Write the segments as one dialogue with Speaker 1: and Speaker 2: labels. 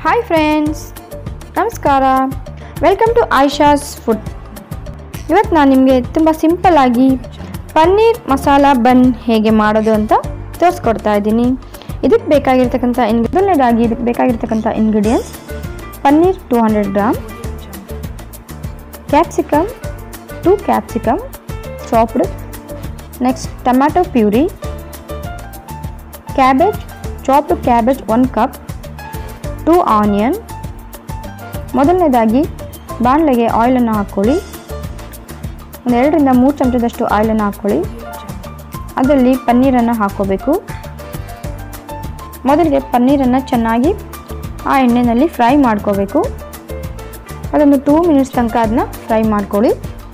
Speaker 1: hi friends ನಮಸ್ಕಾರ welcome to Ayesha's food ಇವತ್ತು ನಾನು ನಿಮಗೆ ತುಂಬ ಸಿಂಪಲ್ಲಾಗಿ ಪನ್ನೀರ್ ಮಸಾಲ ಬನ್ ಹೇಗೆ ಮಾಡೋದು ಅಂತ ತೋರಿಸ್ಕೊಡ್ತಾ ಇದ್ದೀನಿ ಇದಕ್ಕೆ ಬೇಕಾಗಿರ್ತಕ್ಕಂಥ ಇನ್ ಮೊದಲನೇದಾಗಿ ಇದಕ್ಕೆ ಬೇಕಾಗಿರ್ತಕ್ಕಂಥ ingredients paneer two hundred gram capsicum two capsicum chopped next tomato puree cabbage chopped cabbage one cup two onion ಮೊದಲನೇದಾಗಿ ಬಾಣಲೆಗೆ ಆಯಿಲನ್ನು ಹಾಕ್ಕೊಳ್ಳಿ ಒಂದು ಎರಡರಿಂದ ಮೂರು ಚಮಚದಷ್ಟು ಆಯಿಲನ್ನು ಹಾಕ್ಕೊಳ್ಳಿ ಅದರಲ್ಲಿ ಪನ್ನೀರನ್ನು ಹಾಕ್ಕೋಬೇಕು ಮೊದಲಿಗೆ ಪನ್ನೀರನ್ನು ಚೆನ್ನಾಗಿ ಆ ಎಣ್ಣೆಯಲ್ಲಿ ಫ್ರೈ ಮಾಡ್ಕೋಬೇಕು ಅದೊಂದು ಟೂ ಮಿನಿಟ್ಸ್ ತನಕ ಅದನ್ನ ಫ್ರೈ ಮಾಡ್ಕೊಳ್ಳಿ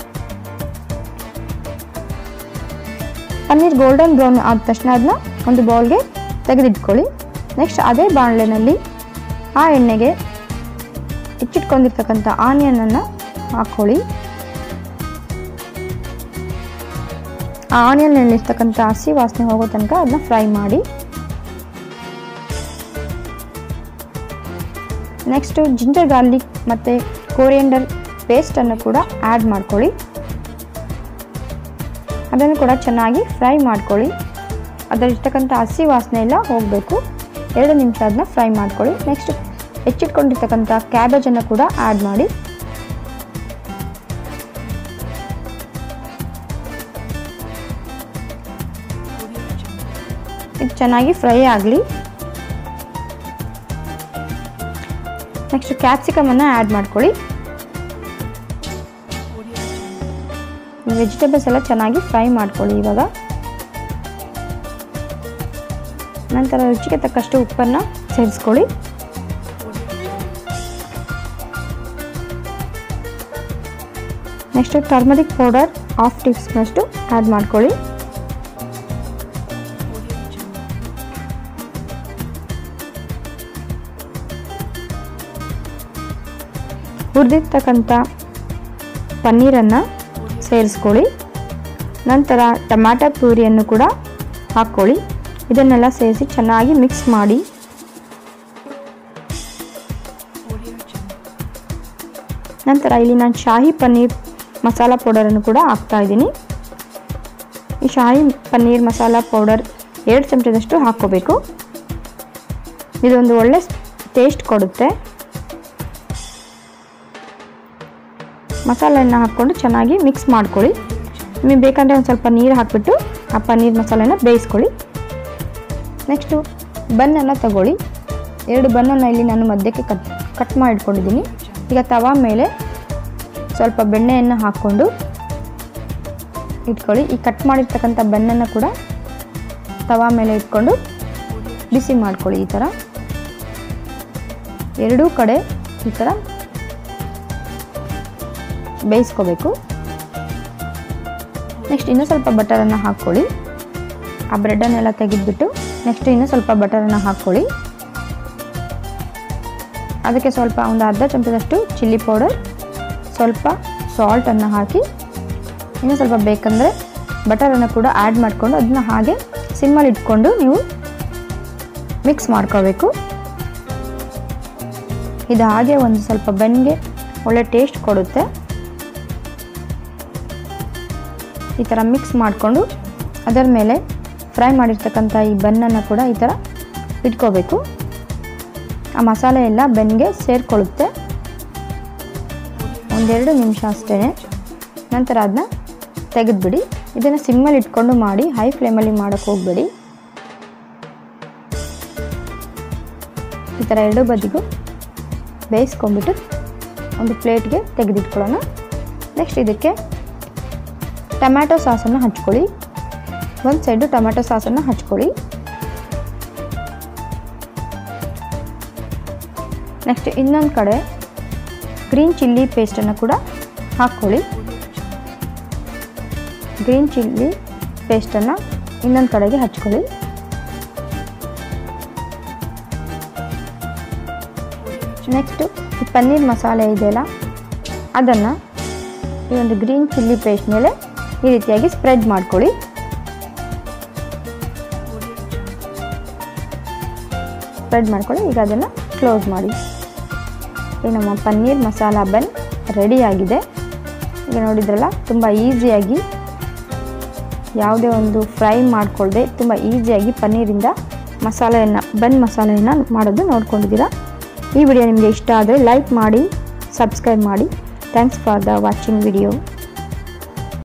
Speaker 1: ಪನ್ನೀರ್ ಗೋಲ್ಡನ್ ಬ್ರೌನ್ ಆದ ತಕ್ಷಣ ಅದನ್ನ ಒಂದು ಬೌಲ್ಗೆ ತೆಗೆದಿಟ್ಕೊಳ್ಳಿ ನೆಕ್ಸ್ಟ್ ಅದೇ ಬಾಣಲೆನಲ್ಲಿ ಆ ಎಣ್ಣೆಗೆ ಹೆಚ್ಚಿಟ್ಕೊಂಡಿರ್ತಕ್ಕಂಥ ಆನಿಯನನ್ನು ಹಾಕ್ಕೊಳ್ಳಿ ಆ ಆನಿಯನ್ನಲ್ಲಿರ್ತಕ್ಕಂಥ ಹಸಿ ವಾಸನೆ ಹೋಗೋ ತನಕ ಅದನ್ನ ಫ್ರೈ ಮಾಡಿ ನೆಕ್ಸ್ಟು ಜಿಂಜರ್ ಗಾರ್ಲಿಕ್ ಮತ್ತು ಕೋರಿಯಂಡರ್ ಪೇಸ್ಟನ್ನು ಕೂಡ ಆ್ಯಡ್ ಮಾಡ್ಕೊಳ್ಳಿ ಅದನ್ನು ಕೂಡ ಚೆನ್ನಾಗಿ ಫ್ರೈ ಮಾಡ್ಕೊಳ್ಳಿ ಅದರಲ್ಲಿರ್ತಕ್ಕಂಥ ಹಸಿ ವಾಸನೆ ಎಲ್ಲ ಹೋಗಬೇಕು ಎರಡು ನಿಮಿಷ ಅದನ್ನ ಫ್ರೈ ಮಾಡ್ಕೊಳ್ಳಿ ನೆಕ್ಸ್ಟ್ ಹೆಚ್ಚಿಟ್ಕೊಂಡಿರ್ತಕ್ಕಂಥ ಕ್ಯಾಬೇಜನ್ನು ಕೂಡ ಆ್ಯಡ್ ಮಾಡಿ ಇದು ಚೆನ್ನಾಗಿ ಫ್ರೈ ಆಗಲಿ ನೆಕ್ಸ್ಟ್ ಕ್ಯಾಪ್ಸಿಕಮನ್ನು ಆ್ಯಡ್ ಮಾಡ್ಕೊಳ್ಳಿ ವೆಜಿಟೇಬಲ್ಸ್ ಎಲ್ಲ ಚೆನ್ನಾಗಿ ಫ್ರೈ ಮಾಡ್ಕೊಳ್ಳಿ ಇವಾಗ ನಂತರ ರುಚಿಗೆ ತಕ್ಕಷ್ಟು ಉಪ್ಪನ್ನು ಸೇರಿಸ್ಕೊಳ್ಳಿ ನೆಕ್ಸ್ಟ್ ಟರ್ಮರಿಕ್ ಪೌಡರ್ ಹಾಫ್ ಟೀ ಸ್ಪೂನಷ್ಟು ಆ್ಯಡ್ ಮಾಡ್ಕೊಳ್ಳಿ ಹುರಿದಿರ್ತಕ್ಕಂಥ ಪನ್ನೀರನ್ನು ಸೇರಿಸ್ಕೊಳ್ಳಿ ನಂತರ ಟೊಮ್ಯಾಟೊ ಪ್ಯೂರಿಯನ್ನು ಕೂಡ ಹಾಕ್ಕೊಳ್ಳಿ ಇದನ್ನೆಲ್ಲ ಸೇರಿಸಿ ಚೆನ್ನಾಗಿ ಮಿಕ್ಸ್ ಮಾಡಿ ನಂತರ ಇಲ್ಲಿ ನಾನು ಶಾಹಿ ಪನ್ನೀರ್ ಮಸಾಲ ಪೌಡರನ್ನು ಕೂಡ ಹಾಕ್ತಾ ಇದ್ದೀನಿ ಈ ಶಾಹಿ ಪನ್ನೀರ್ ಮಸಾಲ ಪೌಡರ್ ಎರಡು ಚಮಚದಷ್ಟು ಹಾಕ್ಕೋಬೇಕು ಇದೊಂದು ಒಳ್ಳೆ ಟೇಸ್ಟ್ ಕೊಡುತ್ತೆ ಮಸಾಲೆಯನ್ನು ಹಾಕ್ಕೊಂಡು ಚೆನ್ನಾಗಿ ಮಿಕ್ಸ್ ಮಾಡ್ಕೊಳ್ಳಿ ನಿಮಗೆ ಬೇಕಂದರೆ ಒಂದು ಸ್ವಲ್ಪ ನೀರು ಹಾಕಿಬಿಟ್ಟು ಆ ಪನ್ನೀರ್ ಮಸಾಲೆನ ಬೇಯಿಸ್ಕೊಳ್ಳಿ ನೆಕ್ಸ್ಟು ಬನ್ನನ್ನು ತಗೊಳ್ಳಿ ಎರಡು ಬನ್ನನ್ನು ಇಲ್ಲಿ ನಾನು ಮಧ್ಯಕ್ಕೆ ಕಟ್ ಕಟ್ ಮಾಡಿ ಇಟ್ಕೊಂಡಿದ್ದೀನಿ ಈಗ ತವಾ ಮೇಲೆ ಸ್ವಲ್ಪ ಬೆಣ್ಣೆಯನ್ನು ಹಾಕ್ಕೊಂಡು ಇಟ್ಕೊಳ್ಳಿ ಈ ಕಟ್ ಮಾಡಿರ್ತಕ್ಕಂಥ ಬನ್ನನ್ನು ಕೂಡ ತವಾ ಮೇಲೆ ಇಟ್ಕೊಂಡು ಬಿಸಿ ಮಾಡ್ಕೊಳ್ಳಿ ಈ ಥರ ಎರಡೂ ಕಡೆ ಈ ಥರ ಬೇಯಿಸ್ಕೋಬೇಕು ನೆಕ್ಸ್ಟ್ ಇನ್ನೂ ಸ್ವಲ್ಪ ಬಟರನ್ನು ಹಾಕ್ಕೊಳ್ಳಿ ಆ ಬ್ರೆಡನ್ನೆಲ್ಲ ತೆಗೆದುಬಿಟ್ಟು ನೆಕ್ಸ್ಟ್ ಇನ್ನೂ ಸ್ವಲ್ಪ ಬಟರನ್ನು ಹಾಕ್ಕೊಳ್ಳಿ ಅದಕ್ಕೆ ಸ್ವಲ್ಪ ಒಂದು ಅರ್ಧ ಚಮಚದಷ್ಟು ಚಿಲ್ಲಿ ಪೌಡರ್ ಸ್ವಲ್ಪ ಸಾಲ್ಟನ್ನು ಹಾಕಿ ಇನ್ನೂ ಸ್ವಲ್ಪ ಬೇಕಂದರೆ ಬಟರನ್ನು ಕೂಡ ಆ್ಯಡ್ ಮಾಡಿಕೊಂಡು ಅದನ್ನ ಹಾಗೆ ಸಿಮ್ಮಲ್ಲಿ ಇಟ್ಕೊಂಡು ನೀವು ಮಿಕ್ಸ್ ಮಾಡ್ಕೋಬೇಕು ಇದು ಹಾಗೆ ಒಂದು ಸ್ವಲ್ಪ ಬೆನ್ಗೆ ಒಳ್ಳೆ ಟೇಸ್ಟ್ ಕೊಡುತ್ತೆ ಈ ಥರ ಮಿಕ್ಸ್ ಮಾಡಿಕೊಂಡು ಅದರ ಮೇಲೆ ಫ್ರೈ ಮಾಡಿರ್ತಕ್ಕಂಥ ಈ ಬನ್ನನ್ನು ಕೂಡ ಈ ಥರ ಇಟ್ಕೋಬೇಕು ಆ ಮಸಾಲೆ ಎಲ್ಲ ಬೆನ್ಗೆ ಸೇರಿಕೊಳ್ಳುತ್ತೆ ಒಂದೆರಡು ನಿಮಿಷ ಅಷ್ಟೇ ನಂತರ ಅದನ್ನ ತೆಗೆದುಬಿಡಿ ಇದನ್ನು ಸಿಮ್ಮಲ್ಲಿ ಇಟ್ಕೊಂಡು ಮಾಡಿ ಹೈ ಫ್ಲೇಮಲ್ಲಿ ಮಾಡೋಕ್ಕೆ ಹೋಗಬೇಡಿ ಈ ಥರ ಎರಡು ಬದಿಗೂ ಬೇಯಿಸ್ಕೊಂಡ್ಬಿಟ್ಟು ಒಂದು ಪ್ಲೇಟ್ಗೆ ತೆಗೆದಿಟ್ಕೊಳ್ಳೋಣ ನೆಕ್ಸ್ಟ್ ಇದಕ್ಕೆ ಟೊಮ್ಯಾಟೊ ಸಾಸನ್ನು ಹಚ್ಕೊಳ್ಳಿ ಒಂದು ಸೈಡು ಟೊಮ್ಯಾಟೊ ಸಾಸನ್ನು ಹಚ್ಕೊಳ್ಳಿ ನೆಕ್ಸ್ಟ್ ಇನ್ನೊಂದು ಕಡೆ ಗ್ರೀನ್ ಚಿಲ್ಲಿ ಪೇಸ್ಟನ್ನು ಕೂಡ ಹಾಕ್ಕೊಳ್ಳಿ ಗ್ರೀನ್ ಚಿಲ್ಲಿ ಪೇಸ್ಟನ್ನು ಇನ್ನೊಂದು ಕಡೆಗೆ ಹಚ್ಕೊಳ್ಳಿ ನೆಕ್ಸ್ಟು ಈ ಪನ್ನೀರ್ ಮಸಾಲೆ ಇದೆಯಲ್ಲ ಅದನ್ನು ಈ ಒಂದು ಗ್ರೀನ್ ಚಿಲ್ಲಿ ಪೇಸ್ಟ್ ಮೇಲೆ ಈ ರೀತಿಯಾಗಿ ಸ್ಪ್ರೆಡ್ ಮಾಡ್ಕೊಳ್ಳಿ ಸ್ಪ್ರೆಡ್ ಮಾಡ್ಕೊಳ್ಳಿ ಈಗ ಅದನ್ನು ಕ್ಲೋಸ್ ಮಾಡಿ ಈ ನಮ್ಮ ಪನ್ನೀರ್ ಮಸಾಲ ಬನ್ ರೆಡಿಯಾಗಿದೆ ಈಗ ನೋಡಿದ್ರಲ್ಲ ತುಂಬ ಈಸಿಯಾಗಿ ಯಾವುದೇ ಒಂದು ಫ್ರೈ ಮಾಡಿಕೊಳ್ಳದೆ ತುಂಬ ಈಸಿಯಾಗಿ ಪನ್ನೀರಿಂದ ಮಸಾಲೆಯನ್ನು ಬನ್ ಮಸಾಲೆಯನ್ನು ಮಾಡೋದು ನೋಡ್ಕೊಂಡಿದ್ದೀರಾ ಈ ವಿಡಿಯೋ ನಿಮಗೆ ಇಷ್ಟ ಆದರೆ ಲೈಕ್ ಮಾಡಿ ಸಬ್ಸ್ಕ್ರೈಬ್ ಮಾಡಿ thanks for the watching video